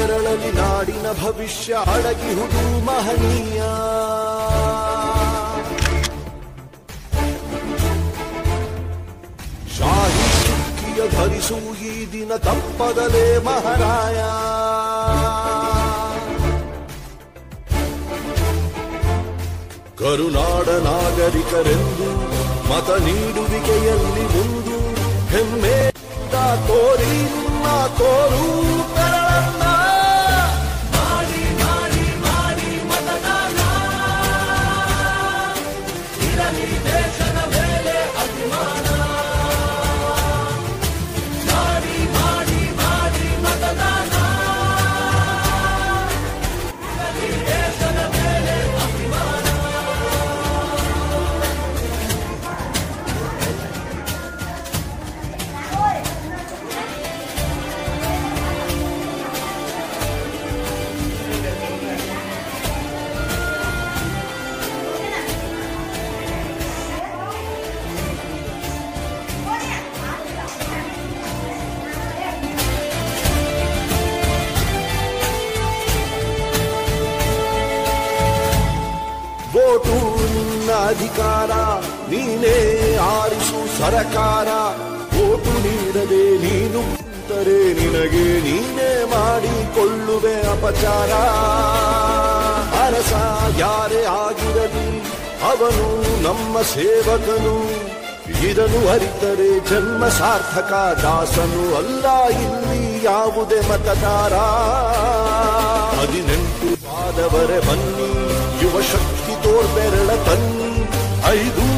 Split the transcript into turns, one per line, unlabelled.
ಬೆರಳಲಿ ನಾಡಿನ ಭವಿಷ್ಯ ಅಡಗಿಹುದು ಮಹನೀಯ ಶಾಹಿ ಚುಕ್ಕಿಯ ಧರಿಸು ಈ ದಿನ ತಪ್ಪದಲೇ ಮಹಾರಾಯ ಕರುನಾಡ ನಾಗರಿಕರೆಂದು ಮತ ನೀಡುವಿಕೆಯಲ್ಲಿ ಮುಂದು ಹೆಮ್ಮೆ ತೋರಿ ನಿಮ್ಮ ತೋರು ಬೆರಳನ್ನ ಮಾಡಿ ಮಾಡಿ ಮಾಡಿ ಮತದಾನ ಇರಲಿ ದೇಶದ ಮೇಲೆ ಅಭಿಮಾನ ಮಾಡಿ ಮಾಡಿ ಮಾಡಿ ಮತದಾನ ಇರಲಿ ದೇಶದ ಮೇಲೆ ಅಭಿಮಾನ ವೋಟು ನಿನ್ನ ಅಧಿಕಾರ ನೀನೇ ಆರಿಸು ಸರಕಾರ ವೋಟು ನೀಡದೆ ನೀನು ಕುಂತರೆ ನಿನಗೆ ನೀನೇ ಮಾಡಿಕೊಳ್ಳುವೆ ಅಪಚಾರ ಅರಸ ಯಾರೇ ಆಗಿರಲಿ ಅವನು ನಮ್ಮ ಸೇವಕನು ಇದನ್ನು ಅರಿತರೆ ಜನ್ಮ ಸಾರ್ಥಕ ದಾಸನು ಅಲ್ಲ ಇಲ್ಲಿ ಯಾವುದೇ ಮತದಾರ ಹದಿನೆಂಟು ಆದವರೆ ಬನ್ನಿ ಯುವ ಶಕ್ತಿ ತೋರ್ಬೆರಳ ತನ್ನಿ ಐದು